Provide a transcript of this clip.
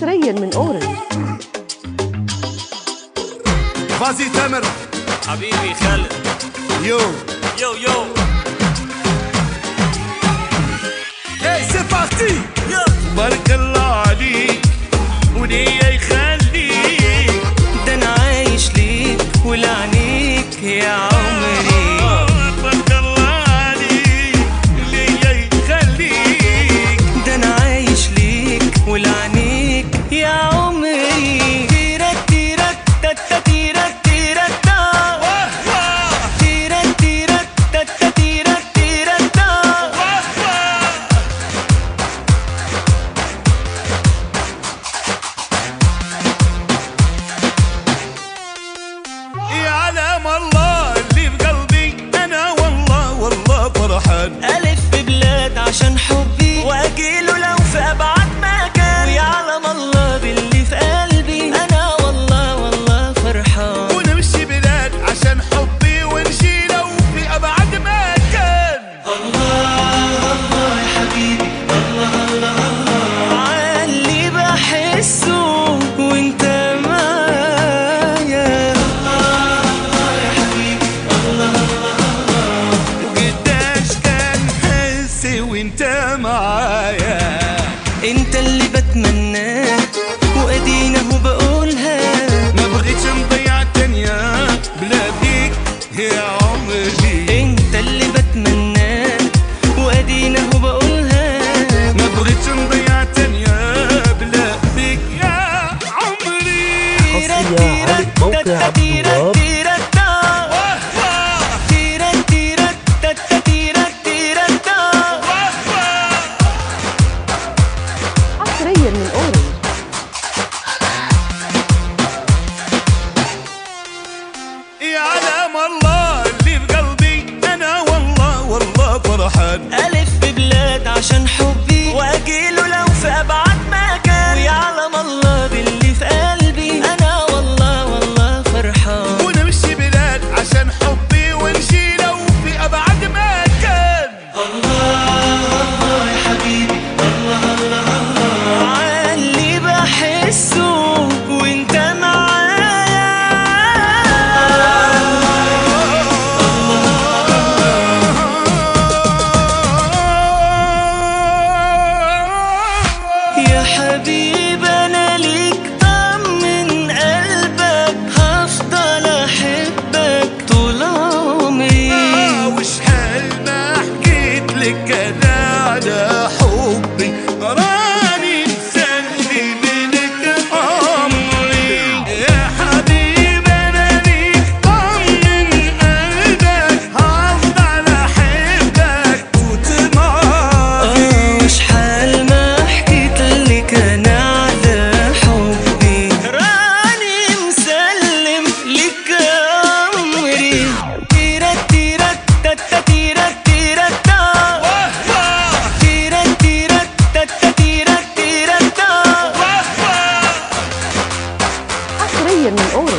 حصريا من اورنج فازي تامر حبيبي خالد يو يو يو اي سي بارتي يو بارك الله عليك وليا يخليك ده انا عايش ليك ولعنيك يا عمري بارك الله عليك ليا يخليك ده انا عايش ليك ولعنيك يا عمري تيرك تيرك تتا تيرك تيرك تا تيرك تيرك تتا تيرك تيرك تا يعلم الله اللي في قلبي انا والله والله فرحان ألف في بلاد عشان حبي وأجيله لو في أبعد مكان ويعلم الله باللي في قلبي أنا والله والله فرحان ونمشي بلاد عشان حبي ونشي لو في ابعد مكان عاللي بحسه وانت معايا وقداش كان حسي وانت معايا انت اللي بتمناه وادينا هو بقولها ما بغيتش نضيع الدنيا بلا بيك يا عمري انت اللي بتمناه وادينا هو بقولها ما بغيتش نضيع الدنيا بلا بيك يا عمري حصرية على موقع عبد الوهاب حصريا من اورنج يعلم الله اللي في قلبي انا والله والله فرحان ألف في بلاد عشان حبي وأجيله لو في أبعد مكان ويعلم الله باللي في قلبي أنا والله والله فرحان ونمشي بلاد عشان حبي ونشي لو في ابعد مكان عاللي بحسه وانت معايا يا حبيب انا ليك طمن قلبك هفضل احبك طول عمري وش حال ما حكيت لك انا على حبي راني مسلم لك عمري يا حبيب انا ليك طمن قلبك هفضل احبك توت معاك آه، وش حال ما حكيت لك انا على حبي راني مسلم لك عمري تيرك تيرك تتا تيرك تيرك تا تيرك تيرك تتا تيرك تيرك تا حصريا من اورنج